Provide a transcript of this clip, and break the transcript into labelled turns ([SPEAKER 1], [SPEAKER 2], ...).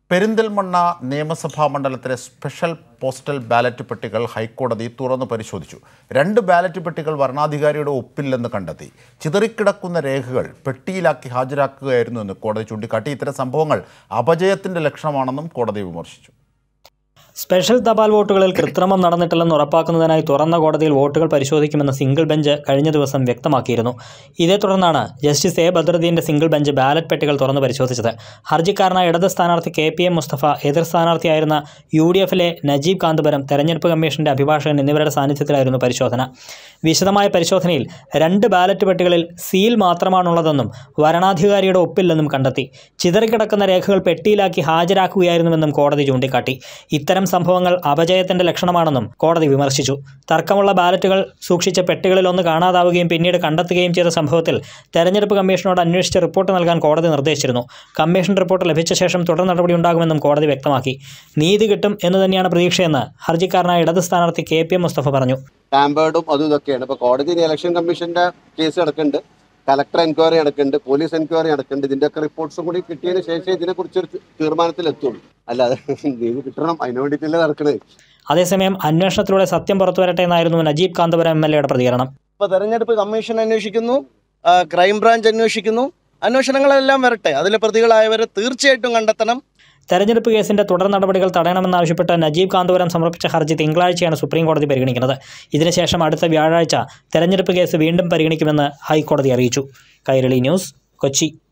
[SPEAKER 1] പെരിന്തൽമണ്ണ നിയമസഭാ മണ്ഡലത്തിലെ special postal ballot പെട്ടികൾ ഹൈക്കോടതി തുറന്നു പരിശോധിച്ചു രണ്ട് ബാലറ്റ് പെട്ടികൾ വരണാധികാരിയുടെ ഒപ്പില്ലെന്ന് കണ്ടെത്തി ചിതറിക്കിടക്കുന്ന രേഖകൾ പെട്ടിയിലാക്കി ഹാജരാക്കുകയായിരുന്നുവെന്ന് കോടതി ചൂണ്ടിക്കാട്ടി ഇത്തരം സംഭവങ്ങൾ അപജയത്തിന്റെ ലക്ഷണമാണെന്നും കോടതി വിമർശിച്ചു
[SPEAKER 2] സ്പെഷ്യൽ തപാൽ വോട്ടുകളിൽ കൃത്രിമം നടന്നിട്ടില്ലെന്ന് ഉറപ്പാക്കുന്നതിനായി തുറന്ന കോടതിയിൽ വോട്ടുകൾ പരിശോധിക്കുമെന്ന് സിംഗിൾ ബെഞ്ച് കഴിഞ്ഞ ദിവസം വ്യക്തമാക്കിയിരുന്നു ഇതേ തുടർന്നാണ് ജസ്റ്റിസ് എ ബദറുദ്ദീന്റെ സിംഗിൾ ബെഞ്ച് ബാലറ്റ് പെട്ടികൾ തുറന്നു പരിശോധിച്ചത് ഹർജിക്കാരനായ ഇടത് സ്ഥാനാർത്ഥി കെ പി എം മുസ്തഫ എതിർ സ്ഥാനാർത്ഥിയായിരുന്ന യു ഡി എഫിലെ നജീബ് കാന്തപുരം തെരഞ്ഞെടുപ്പ് കമ്മീഷന്റെ അഭിഭാഷകൻ എന്നിവരുടെ സാന്നിധ്യത്തിലായിരുന്നു പരിശോധന വിശദമായ പരിശോധനയിൽ രണ്ട് ബാലറ്റ് പെട്ടികളിൽ സീൽ മാത്രമാണുള്ളതെന്നും വരണാധികാരിയുടെ ഒപ്പില്ലെന്നും കണ്ടെത്തി ചിതറിക്കിടക്കുന്ന രേഖകൾ പെട്ടിയിലാക്കി ഹാജരാക്കുകയായിരുന്നുവെന്നും കോടതി ചൂണ്ടിക്കാട്ടി ഇത്തരം സംഭവങ്ങൾ അപജയത്തിന്റെ ലക്ഷണമാണെന്നും കോടതി വിമർശിച്ചു തർക്കമുള്ള ബാലറ്റുകൾ സൂക്ഷിച്ച പെട്ടികളിൽ ഒന്ന് കാണാതാവുകയും പിന്നീട് കണ്ടെത്തുകയും ചെയ്ത സംഭവത്തിൽ തെരഞ്ഞെടുപ്പ് കമ്മീഷനോട് അന്വേഷിച്ച് റിപ്പോർട്ട് നൽകാൻ കോടതി നിർദ്ദേശിച്ചിരുന്നു കമ്മീഷൻ റിപ്പോർട്ട് ലഭിച്ച ശേഷം തുടർ നടപടി ഉണ്ടാകുമെന്നും കോടതി വ്യക്തമാക്കി നീതി കിട്ടും എന്ന് തന്നെയാണ് പ്രതീക്ഷയെന്ന് ഹർജിക്കാരനായ ഇടത് സ്ഥാനാർത്ഥി കെ പി എം മുസ്തഫ പറഞ്ഞു
[SPEAKER 3] ടാമ്പേർഡും അതും ഇതൊക്കെയാണ് ഇപ്പൊ കോടതിയിൽ ഇലക്ഷൻ കമ്മീഷന്റെ കേസ് നടക്കുന്നുണ്ട് കലക്ടർ എൻക്വയറി നടക്കുന്നുണ്ട് പോലീസ് എൻക്വയറി നടക്കുന്നുണ്ട് ഇതിന്റെയൊക്കെ റിപ്പോർട്ട്സും കൂടി കിട്ടിയതിന് ശേഷം ഇതിനെ കുറിച്ചൊരു തീരുമാനത്തിൽ എത്തുള്ളൂ അല്ലാതെ നീതി കിട്ടണം അതിനു വേണ്ടിയിട്ടല്ലേ നടക്കണത്
[SPEAKER 2] അതേസമയം അന്വേഷണത്തിലൂടെ സത്യം പുറത്തുവരട്ടെ എന്നായിരുന്നു നജീബ് കാന്തപുരം എം എൽ എയുടെ പ്രതികരണം
[SPEAKER 4] ഇപ്പൊ തെരഞ്ഞെടുപ്പ് കമ്മീഷൻ അന്വേഷിക്കുന്നു ആ, ക്രൈംബ്രാഞ്ച് അന്വേഷിക്കുന്നു അന്വേഷണങ്ങളെല്ലാം വരട്ടെ അതിലെ പ്രതികളായവരെ തീർച്ചയായിട്ടും കണ്ടെത്തണം
[SPEAKER 2] തെരഞ്ഞെടുപ്പ് കേസിന്റെ തുടർ നടപടികൾ തടയണമെന്നാവശ്യപ്പെട്ട് നജീബ് കാന്തപുരം സമർപ്പിച്ച ഹർജി തിങ്കളാഴ്ചയാണ് സുപ്രീം കോടതി പരിഗണിക്കുന്നത് ഇതിനുശേഷം അടുത്ത വ്യാഴാഴ്ച തെരഞ്ഞെടുപ്പ് കേസ് വീണ്ടും പരിഗണിക്കുമെന്ന് ഹൈക്കോടതി അറിയിച്ചു കൈരളി ന്യൂസ് കൊച്ചി